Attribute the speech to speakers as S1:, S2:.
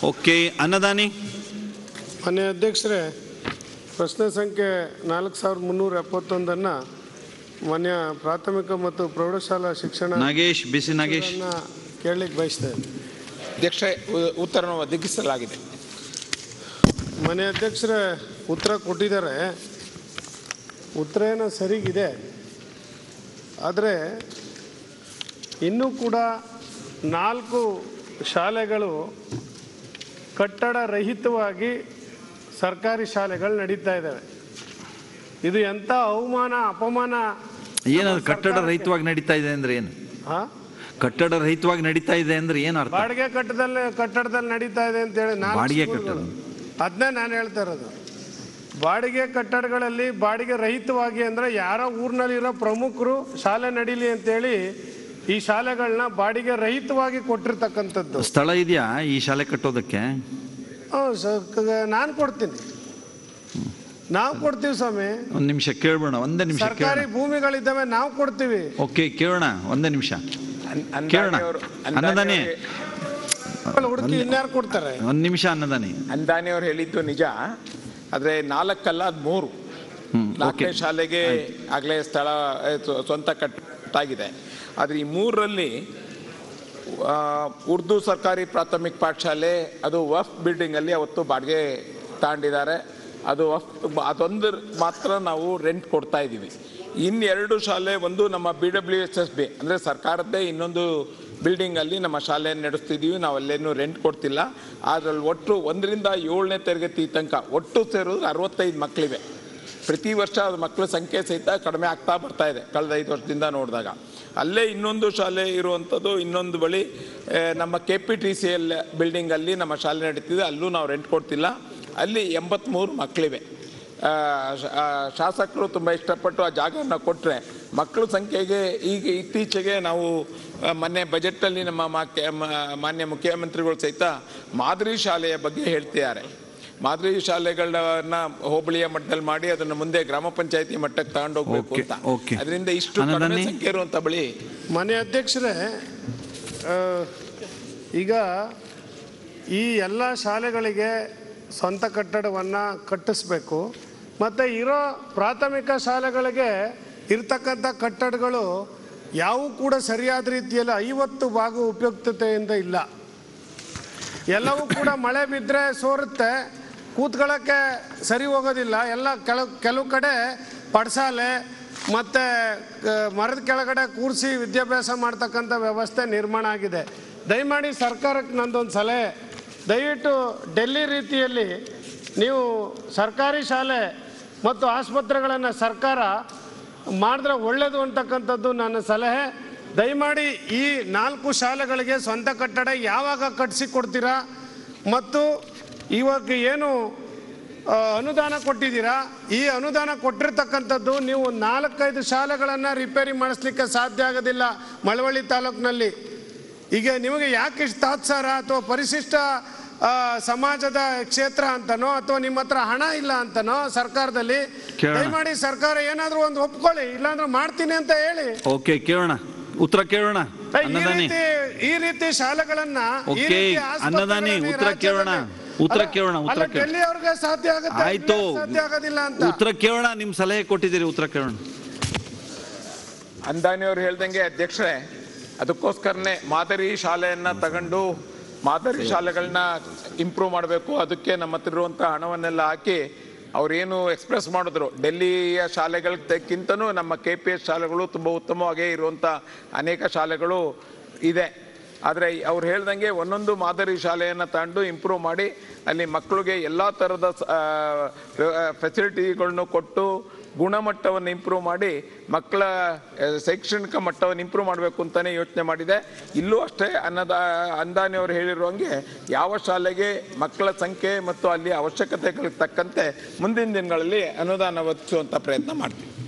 S1: Okay ಅನ್ನದಾನಿ
S2: ಮಾನ್ಯ ಅಧ್ಯಕ್ಷರೇ ಪ್ರಶ್ನೆ ಸಂಖ್ಯೆ ನಾಲ್ಕು ಸಾವಿರದ ಮುನ್ನೂರ ಎಪ್ಪತ್ತೊಂದನ್ನು ಮಾನ್ಯ ಪ್ರಾಥಮಿಕ ಮತ್ತು ಪ್ರೌಢಶಾಲಾ ಶಿಕ್ಷಣ
S1: ನಾಗೇಶ್ ಬಿಸಿ ನಾಗೇಶ್
S2: ಕೇಳಲಿಕ್ಕೆ ಬಯಸ್ತೇನೆ
S3: ಅಧ್ಯಕ್ಷ ಉತ್ತರವನ್ನು ಒದಗಿಸಲಾಗಿದೆ
S2: ಮನೆ ಅಧ್ಯಕ್ಷರೇ ಉತ್ತರ ಕೊಟ್ಟಿದ್ದಾರೆ ಉತ್ತರ ಏನೋ ಸರಿಗಿದೆ ಆದರೆ ಇನ್ನೂ ಕೂಡ ನಾಲ್ಕು ಶಾಲೆಗಳು ಕಟ್ಟಡ ರಹಿತವಾಗಿ ಸರ್ಕಾರಿ ಶಾಲೆಗಳು ನಡೀತಾ ಇದ್ದಾವೆ ಇದು ಎಂಥ ಅವಮಾನ ಅಪಮಾನ
S1: ಏನದು ಕಟ್ಟಡ ರಹಿತವಾಗಿ ನಡೀತಾ ಇದೆ ಅಂದ್ರೆ ಏನು
S2: ಹಾ
S1: ಕಟ್ಟಡ ರಹಿತವಾಗಿ ನಡೀತಾ ಇದೆ ಅಂದ್ರೆ ಏನು ಅರ್ಥ
S2: ಬಾಡಿಗೆ ಕಟ್ಟದಲ್ಲಿ ಕಟ್ಟಡದಲ್ಲಿ ನಡೀತಾ ಇದೆ ಅಂತೇಳಿ ನಾಲ್ಕು
S1: ಬಾಡಿಗೆ
S2: ಸ್ಕೂಲ್ಗಳು. ಅದನ್ನೇ ನಾನು ಹೇಳ್ತಾ ಇರೋದು ಬಾಡಿಗೆ ಕಟ್ಟಡಗಳಲ್ಲಿ ಬಾಡಿಗೆ ರಹಿತವಾಗಿ ಅಂದ್ರೆ ಯಾರೋ ಊರಿನಲ್ಲಿರೋ ಪ್ರಮುಖರು ಶಾಲೆ ನಡೀಲಿ ಅಂತೇಳಿ ಈ ಶಾಲೆಗಳನ್ನ ಬಾಡಿಗೆ ರಹಿತವಾಗಿ ಕೊಟ್ಟಿರ್ತಕ್ಕಂಥದ್ದು
S1: ಸ್ಥಳ ಇದೆಯಾ ಈ ಶಾಲೆ ಕಟ್ಟೋದಕ್ಕೆ
S2: ನಾನು ಕೊಡ್ತೀನಿ ನಾವು ಕೊಡ್ತೀವಿ ಸ್ವಾಮಿ
S1: ಒಂದ್ ನಿಮಿಷ ಕೇಳ್ಬೋಣ ಒಂದೇ ನಿಮಿಷ ಕೇಳೋಣ
S2: ಸರ್ಕಾರಿ ಭೂಮಿಗಳಿದ್ದಾವೆ ನಾವು ಕೊಡ್ತೀವಿ
S1: ಓಕೆ ಕೇಳೋಣ ಒಂದೇ ನಿಮಿಷ
S3: ಅನ್-
S1: ಕೇಳೋಣ.
S3: ಅಂದಾನಿಯವರು
S1: ಅನ್ನದಾನಿ.
S3: ಅಂದಾನಿಯವರು-
S2: ಹುಡುಕಿ ಇನ್ಯಾರು ಕೊಡ್ತಾರೆ
S1: ಒಂದ್ ನಿಮಿಷ ಅನ್ನದಾನಿ
S3: ಅಂದಾನಿಯವರು ಹೇಳಿದ್ದು ನಿಜ ಆದರೆ ನಾಲ್ಕಲ್ಲ ಅದು ಮೂರು
S1: ಹ್ಮ್
S3: ನಾಲ್ಕನೇ
S1: ಓಕೆ
S3: ಶಾಲೆಗೆ ಆಗಲೇ ಸ್ಥಳ ಆ, ಸ್ವ- ಸ್ವಂತ ಕಟ್ಟಾಗಿದೆ ಆದರೆ ಈ ಮೂರರಲ್ಲಿ ಆ, ಉರ್ದು ಸರ್ಕಾರಿ ಪ್ರಾಥಮಿಕ ಪಾಠಶಾಲೆ ಅದು ವಫ್ ಬಿಲ್ಡಿಂಗಲ್ಲಿ ಅವತ್ತು ಬಾಡಿಗೆ ತಗೊಂಡಿದ್ದಾರೆ ಅದು ವಫ್ ಅದೊಂದು ಮಾತ್ರ ನಾವು ರೆಂಟ್ ಕೊಡ್ತಾ ಇದ್ದೀವಿ ಇನ್ನೆರಡು ಶಾಲೆ ಒಂದು ನಮ್ಮ B W S S B ಅಂದರೆ ಸರ್ಕಾರದ್ದೇ ಇನ್ನೊಂದು ಬಿಲ್ಡಿಂಗಲ್ಲಿ ನಮ್ಮ ಶಾಲೆಯನ್ನು ನಡೆಸ್ತಿದ್ದೀವಿ ನಾವು ಅಲ್ಲೇನು ರೆಂಟ್ ಕೊಡ್ತಿಲ್ಲ ಅದರಲ್ಲಿ ಒಟ್ಟು ಒಂದರಿಂದ ಏಳನೇ ತರಗತಿ ತನಕ ಒಟ್ಟು ಸೇರಿದ್ರೆ ಅರವತ್ತೈದು ಮಕ್ಕಳಿವೆ ಪ್ರತಿ ವರ್ಷ ಅದು ಮಕ್ಕಳ ಸಂಖ್ಯೆ ಸಹಿತ ಕಡಿಮೆ ಆಗ್ತಾ ಬರ್ತಾ ಇದೆ ಕಳೆದ ಐದು ವರ್ಷದಿಂದ ನೋಡಿದಾಗ ಅಲ್ಲೇ ಇನ್ನೊಂದು ಶಾಲೆ ಇರುವಂಥದ್ದು ಇನ್ನೊಂದು ಬಳಿ ಆ, ನಮ್ಮ K P T C L ಬಿಲ್ಡಿಂಗಲ್ಲಿ ನಮ್ಮ ಶಾಲೆ ನಡೀತಿದೆ ಅಲ್ಲೂ ನಾವು ರೆಂಟ್ ಕೊಡ್ತಿಲ್ಲ ಅಲ್ಲಿ ಎಂಬತ್ತ್ಮೂರು ಮಕ್ಕಳಿವೆ ಆ, ಶ- ಆ, ಶಾಸಕರು ತುಂಬ ಇಷ್ಟಪಟ್ಟು ಆ ಜಾಗವನ್ನು ಕೊಟ್ಟರೆ ಮಕ್ಕಳ ಸಂಖ್ಯೆಗೆ ಈಗ ಇತ್ತೀಚೆಗೆ ನಾವು ಆ, ಮೊನ್ನೆ ಬಜೆಟಲ್ಲಿ ನಮ್ಮ ಮಾ- ಕೆ- ಮ- ಮಾನ್ಯ ಮುಖ್ಯಮಂತ್ರಿಗಳು ಸಹಿತ ಮಾದರಿ ಶಾಲೆಯ ಬಗ್ಗೆ ಹೇಳ್ತಿದ್ದಾರೆ ಮಾದರಿ ಶಾಲೆಗಳನ್ನ ಹೋಬಳಿಯ ಮಟ್ಟದಲ್ಲಿ ಮಾಡಿ ಅದನ್ನು ಮುಂದೆ ಗ್ರಾಮ ಪಂಚಾಯತಿ ಮಟ್ಟಕ್ಕೆ ತಗೊಂಡೋಗ್ಬೇಕು
S1: ಓಕೆ,
S3: ಅಂತ
S1: ಓಕೆ.
S3: ಅದರಿಂದ ಇಷ್ಟು ಕಡಿಮೆ
S1: ಅನ್ನದಾನಿ?
S3: ಸಂಖ್ಯೆ ಇರುವಂತ ಬಳಿ
S2: ಮನೆ ಅಧ್ಯಕ್ಷರೇ ಆ, ಈಗ ಈ ಎಲ್ಲ ಶಾಲೆಗಳಿಗೆ ಸ್ವಂತ ಕಟ್ಟಡವನ್ನು ಕಟ್ಟಿಸ್ಬೇಕು ಮತ್ತು ಇರೋ ಪ್ರಾಥಮಿಕ ಶಾಲೆಗಳಿಗೆ ಇರ್ತಕ್ಕಂಥ ಕಟ್ಟಡಗಳು ಯಾವೂ ಕೂಡ ಸರಿಯಾದ ರೀತಿಯಲ್ಲಿ ಐವತ್ತು ಭಾಗ ಉಪಯುಕ್ತತೆಯಿಂದ ಇಲ್ಲ ಎಲ್ಲವೂ ಕೂಡ ಮಳೆ ಬಿದ್ದರೆ ಸೋರುತ್ತೆ ಕೂತ್ಕೊಳ್ಳೋಕ್ಕೆ ಸರಿ ಹೋಗೋದಿಲ್ಲ ಎಲ್ಲ ಕೆಲವು ಕೆಲವು ಕಡೆ ಪಡ್ಸಾಲೆ ಮತ್ತು ಮರದ ಕೆಳಗಡೆ ಕೂರಿಸಿ ವಿದ್ಯಾಭ್ಯಾಸ ಮಾಡ್ತಕ್ಕಂಥ ವ್ಯವಸ್ಥೆ ನಿರ್ಮಾಣ ಆಗಿದೆ ದಯಮಾಡಿ ಸರ್ಕಾರಕ್ಕೆ ನಂದೊಂದು ಸಲಹೆ ದಯವಿಟ್ಟು ಡೆಲ್ಲಿ ರೀತಿಯಲ್ಲಿ ನೀವು ಸರ್ಕಾರಿ ಶಾಲೆ ಮತ್ತು ಆಸ್ಪತ್ರೆಗಳನ್ನು ಸರ್ಕಾರ ಮಾಡಿದ್ರೆ ಒಳ್ಳೆಯದು ಅಂತಕ್ಕಂಥದ್ದು ನನ್ನ ಸಲಹೆ ದಯಮಾಡಿ ಈ ನಾಲ್ಕು ಶಾಲೆಗಳಿಗೆ ಸ್ವಂತ ಕಟ್ಟಡ ಯಾವಾಗ ಕಟ್ಟಿಸಿ ಕೊಡ್ತೀರಾ ಮತ್ತು ಇವಾಗ ಏನು ಆ, ಅನುದಾನ ಕೊಟ್ಟಿದ್ದೀರಾ ಈ ಅನುದಾನ ಕೊಟ್ಟಿರ್ತಕ್ಕಂಥದ್ದು ನೀವು ನಾಲ್ಕೈದು ಶಾಲೆಗಳನ್ನು ರಿಪೇರಿ ಮಾಡಿಸ್ಲಿಕ್ಕೆ ಸಾಧ್ಯ ಆಗೋದಿಲ್ಲ ಮಳವಳ್ಳಿ ತಾಲೂಕಿನಲ್ಲಿ ಈಗ ನಿಮಗೆ ಯಾಕೆ ಇಷ್ಟು ತಾತ್ಸಾರ ಅಥವಾ ಪರಿಶಿಷ್ಟ ಆ, ಸಮಾಜದ ಕ್ಷೇತ್ರ ಅಂತನೋ ಅಥವಾ ನಿಮ್ಮ ಹತ್ರ ಹಣ ಇಲ್ಲ ಅಂತನೋ ಸರ್ಕಾರದಲ್ಲಿ
S1: ಕೇಳೋಣ.
S2: ದಯಮಾಡಿ ಸರ್ಕಾರ ಏನಾದರೂ ಒಂದು ಒಪ್ಕೊಳ್ಳಿ ಇಲ್ಲಾಂದ್ರೆ ಮಾಡ್ತೀನಿ ಅಂತ ಹೇಳಿ
S1: ಓಕೆ ಕೇಳೋಣ ಉತ್ತರ ಕೇಳೋಣ
S2: ಈ
S1: ಅನ್ನದಾನಿ
S2: ರೀತಿ ಈ ರೀತಿ ಶಾಲೆಗಳನ್ನ ಈ
S1: ಓಕೆ,
S2: ರೀತಿ ಆಸ್ಪತ್ರೆಗಳನ್ನ
S1: ಅನ್ನದಾನಿ,
S2: ಈ
S1: ಉತ್ತರ ಕೇಳೋಣ.
S2: ರಾಜ್ಯದಲ್ಲಿ-
S1: ಉತ್ತರ
S2: ಅಲ್ಲ,
S1: ಕೇಳೋಣ, ಉತ್ತರ
S2: ಅಲ್ಲ,
S1: ಕೇಳೋಣ.
S2: ಡೆಲ್ಲಿ ಅವ್ರಿಗೆ ಸಾಧ್ಯ ಆಗುತ್ತೆ
S1: ಆಯ್ತು
S2: ಇಲ್ಲಿ ಸಾಧ್ಯ ಆಗೋದಿಲ್ಲ ಅಂತ
S1: ಉತ್ತರ ಕೇಳೋಣ ನಿಮ್ ಸಲಹೆ ಕೊಟ್ಟಿದ್ದೀರಿ ಉತ್ತರ ಕೇಳೋಣ
S3: ಅಂದಾನಿಯವರು ಹೇಳ್ದಂಗೆ ಅಧ್ಯಕ್ಷರೇ ಅದಕ್ಕೋಸ್ಕರನೇ ಮಾದರಿ ಶಾಲೆಯನ್ನ ತಗೊಂಡು ಮಾದರಿ ಶಾಲೆಗಳನ್ನ ಇಂಪ್ರೂವ್ ಮಾಡಬೇಕು ಅದಕ್ಕೆ ನಮ್ಮ ಹತ್ರ ಇರುವಂಥ ಹಣವನ್ನೆಲ್ಲ ಹಾಕಿ ಅವ್ರೇನು ಎಕ್ಸ್ಪ್ರೆಸ್ ಮಾಡಿದ್ರು ಡೆಲ್ಲಿಯ ಶಾಲೆಗಳಕ್ಕಿಂತನೂ ನಮ್ಮ ಕೆ ಪಿ ಎಸ್ ಶಾಲೆಗಳು ತುಂಬ ಉತ್ತಮವಾಗೇ ಇರುವಂಥ ಅನೇಕ ಶಾಲೆಗಳು ಇದೆ ಆದರೆ ಅವ್ರು ಹೇಳ್ದಂಗೆ ಒಂದೊಂದು ಮಾದರಿ ಶಾಲೆಯನ್ನು ತಗೊಂಡು ಇಂಪ್ರೂವ್ ಮಾಡಿ ಅಲ್ಲಿ ಮಕ್ಕಳಿಗೆ ಎಲ್ಲ ಥರದ ಫೆಸಿಲಿಟಿಗಳನ್ನು ಕೊಟ್ಟು ಗುಣಮಟ್ಟವನ್ನು ಇಂಪ್ರೂವ್ ಮಾಡಿ ಮಕ್ಕಳ ಆ, ಶೈಕ್ಷಣಿಕ ಮಟ್ಟವನ್ನು ಇಂಪ್ರೂವ್ ಮಾಡಬೇಕು ಅಂತಲೇ ಯೋಚನೆ ಮಾಡಿದೆ ಇಲ್ಲೂ ಅಷ್ಟೇ ಅನ್ನದ ಅಂದಾನಿಯವರು ಹೇಳಿರುವಂಗೆ ಯಾವ ಶಾಲೆಗೆ ಮಕ್ಕಳ ಸಂಖ್ಯೆ ಮತ್ತು ಅಲ್ಲಿ ಅವಶ್ಯಕತೆಗಳಿಗೆ ತಕ್ಕಂತೆ ಮುಂದಿನ ದಿನಗಳಲ್ಲಿ ಅನುದಾನ ಒದಗಿಸುವಂಥ ಪ್ರಯತ್ನ ಮಾಡ್ತೀವಿ